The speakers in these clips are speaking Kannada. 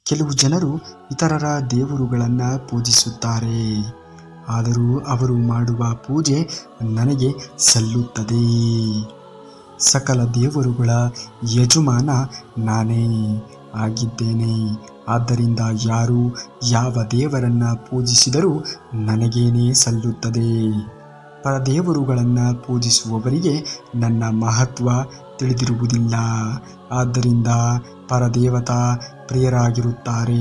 ಕೆಲವು ಜನರು ಇತರರ ದೇವರುಗಳನ್ನು ಪೂಜಿಸುತ್ತಾರೆ ಆದರೂ ಅವರು ಮಾಡುವ ಪೂಜೆ ನನಗೆ ಸಲ್ಲುತ್ತದೆ ಸಕಲ ದೇವರುಗಳ ಯಜಮಾನ ನಾನೇ ಆಗಿದ್ದೇನೆ ಆದ್ದರಿಂದ ಯಾರು ಯಾವ ದೇವರನ್ನ ಪೂಜಿಸಿದರೂ ನನಗೇನೇ ಸಲ್ಲುತ್ತದೆ ಪರದೇವರುಗಳನ್ನು ಪೂಜಿಸುವವರಿಗೆ ನನ್ನ ಮಹತ್ವ ತಿಳಿದಿರುವುದಿಲ್ಲ ಆದ್ದರಿಂದ ಪರದೇವತಾ ಪ್ರಿಯರಾಗಿರುತ್ತಾರೆ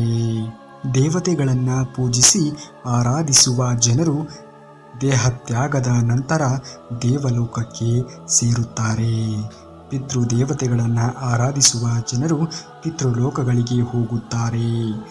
ದೇವತೆಗಳನ್ನು ಪೂಜಿಸಿ ಆರಾಧಿಸುವ ಜನರು ದೇಹತ್ಯಾಗದ ನಂತರ ದೇವಲೋಕಕ್ಕೆ ಸೇರುತ್ತಾರೆ ಪಿತೃ ದೇವತೆಗಳನ್ನು ಆರಾಧಿಸುವ ಜನರು ಪಿತೃಲೋಕಗಳಿಗೆ ಹೋಗುತ್ತಾರೆ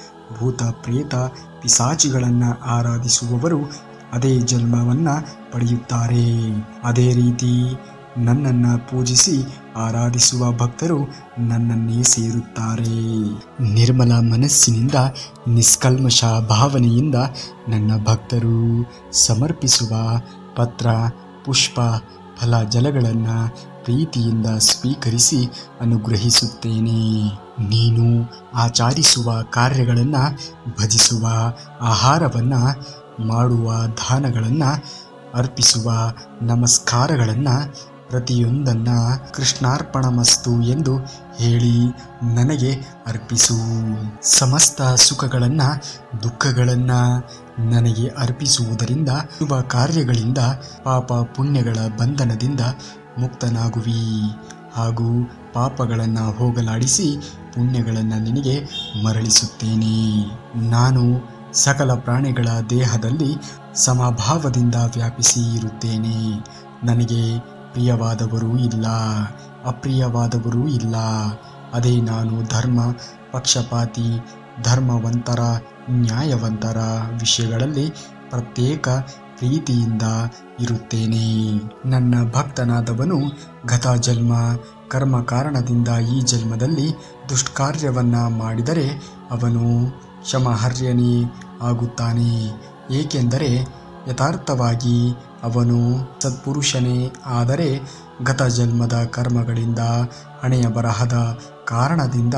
ಭೂತ ಪ್ರೇತ ಪಿಸಾಚಿಗಳನ್ನು ಆರಾಧಿಸುವವರು ಅದೇ ಜನ್ಮವನ್ನು ಪಡೆಯುತ್ತಾರೆ ಅದೇ ರೀತಿ ನನ್ನನ್ನು ಪೂಜಿಸಿ ಆರಾಧಿಸುವ ಭಕ್ತರು ನನ್ನನ್ನೇ ಸೇರುತ್ತಾರೆ ನಿರ್ಮಲ ಮನಸ್ಸಿನಿಂದ ನಿಷ್ಕಲ್ಮಶ ಭಾವನೆಯಿಂದ ನನ್ನ ಭಕ್ತರು ಸಮರ್ಪಿಸುವ ಪತ್ರ ಪುಷ್ಪ ಫಲ ಜಲಗಳನ್ನು ಪ್ರೀತಿಯಿಂದ ಸ್ವೀಕರಿಸಿ ಅನುಗ್ರಹಿಸುತ್ತೇನೆ ನೀನು ಆಚರಿಸುವ ಕಾರ್ಯಗಳನ್ನು ಭಜಿಸುವ ಆಹಾರವನ್ನು ಮಾಡುವ ದಾನಗಳನ್ನು ಅರ್ಪಿಸುವ ನಮಸ್ಕಾರಗಳನ್ನು ಪ್ರತಿಯೊಂದನ್ನು ಕೃಷ್ಣಾರ್ಪಣಮಸ್ತು ಎಂದು ಹೇಳಿ ನನಗೆ ಅರ್ಪಿಸು ಸಮಸ್ತ ಸುಖಗಳನ್ನು ದುಃಖಗಳನ್ನು ನನಗೆ ಅರ್ಪಿಸುವುದರಿಂದ ಶುಭ ಕಾರ್ಯಗಳಿಂದ ಪಾಪ ಪುಣ್ಯಗಳ ಬಂಧನದಿಂದ ಮುಕ್ತನಾಗುವಿ ಹಾಗೂ ಪಾಪಗಳನ್ನು ಹೋಗಲಾಡಿಸಿ ಪುಣ್ಯಗಳನ್ನು ನಿನಗೆ ಮರಳಿಸುತ್ತೇನೆ ನಾನು ಸಕಲ ಪ್ರಾಣಿಗಳ ದೇಹದಲ್ಲಿ ಸಮಭಾವದಿಂದ ವ್ಯಾಪಿಸಿ ಇರುತ್ತೇನೆ ನನಗೆ ಪ್ರಿಯವಾದವರೂ ಇಲ್ಲ ಅಪ್ರಿಯವಾದವರೂ ಇಲ್ಲ ಅದೇ ನಾನು ಧರ್ಮ ಪಕ್ಷಪಾತಿ ಧರ್ಮವಂತರ ನ್ಯಾಯವಂತರ ವಿಷಯಗಳಲ್ಲಿ ಪ್ರತ್ಯೇಕ ಪ್ರೀತಿಯಿಂದ ಇರುತ್ತೇನೆ ನನ್ನ ಭಕ್ತನಾದವನು ಗತ ಜನ್ಮ ಕರ್ಮ ಕಾರಣದಿಂದ ಈ ಜನ್ಮದಲ್ಲಿ ದುಷ್ಕಾರ್ಯವನ್ನ ಮಾಡಿದರೆ ಅವನು ಕ್ಷಮಹರ್ಯನೇ ಆಗುತ್ತಾನೆ ಏಕೆಂದರೆ ಯಥಾರ್ಥವಾಗಿ ಅವನು ಸತ್ಪುರುಷನೇ ಆದರೆ ಗತ ಜನ್ಮದ ಕರ್ಮಗಳಿಂದ ಹಣೆಯ ಬರಹದ ಕಾರಣದಿಂದ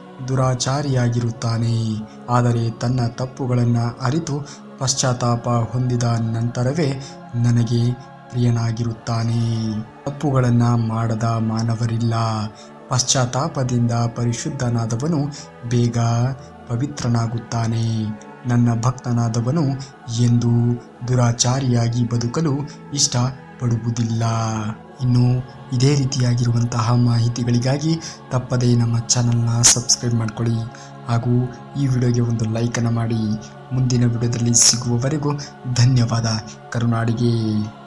ದುರಾಚಾರಿಯಾಗಿರುತ್ತಾನೆ ಆದರೆ ತನ್ನ ತಪ್ಪುಗಳನ್ನು ಅರಿತು ಪಶ್ಚಾತ್ತಾಪ ಹೊಂದಿದ ನಂತರವೇ ನನಗೆ ಪ್ರಿಯನಾಗಿರುತ್ತಾನೆ ತಪ್ಪುಗಳನ್ನು ಮಾಡದ ಮಾನವರಿಲ್ಲ ಪಶ್ಚಾತ್ತಾಪದಿಂದ ಪರಿಶುದ್ಧನಾದವನು ಬೇಗ ಪವಿತ್ರನಾಗುತ್ತಾನೆ ನನ್ನ ಭಕ್ತನಾದವನು ಎಂದು ದುರಾಚಾರಿಯಾಗಿ ಬದುಕಲು ಇಷ್ಟಪಡುವುದಿಲ್ಲ ಇನ್ನು ಇದೇ ರೀತಿಯಾಗಿರುವಂತಹ ಮಾಹಿತಿಗಳಿಗಾಗಿ ತಪ್ಪದೇ ನಮ್ಮ ಚಾನಲ್ನ ಸಬ್ಸ್ಕ್ರೈಬ್ ಮಾಡ್ಕೊಳ್ಳಿ ಹಾಗೂ ಈ ವಿಡಿಯೋಗೆ ಒಂದು ಲೈಕನ್ನು ಮಾಡಿ ಮುಂದಿನ ವಿಡಿಯೋದಲ್ಲಿ ಸಿಗುವವರೆಗೂ ಧನ್ಯವಾದ ಕರುನಾಡಿಗೆ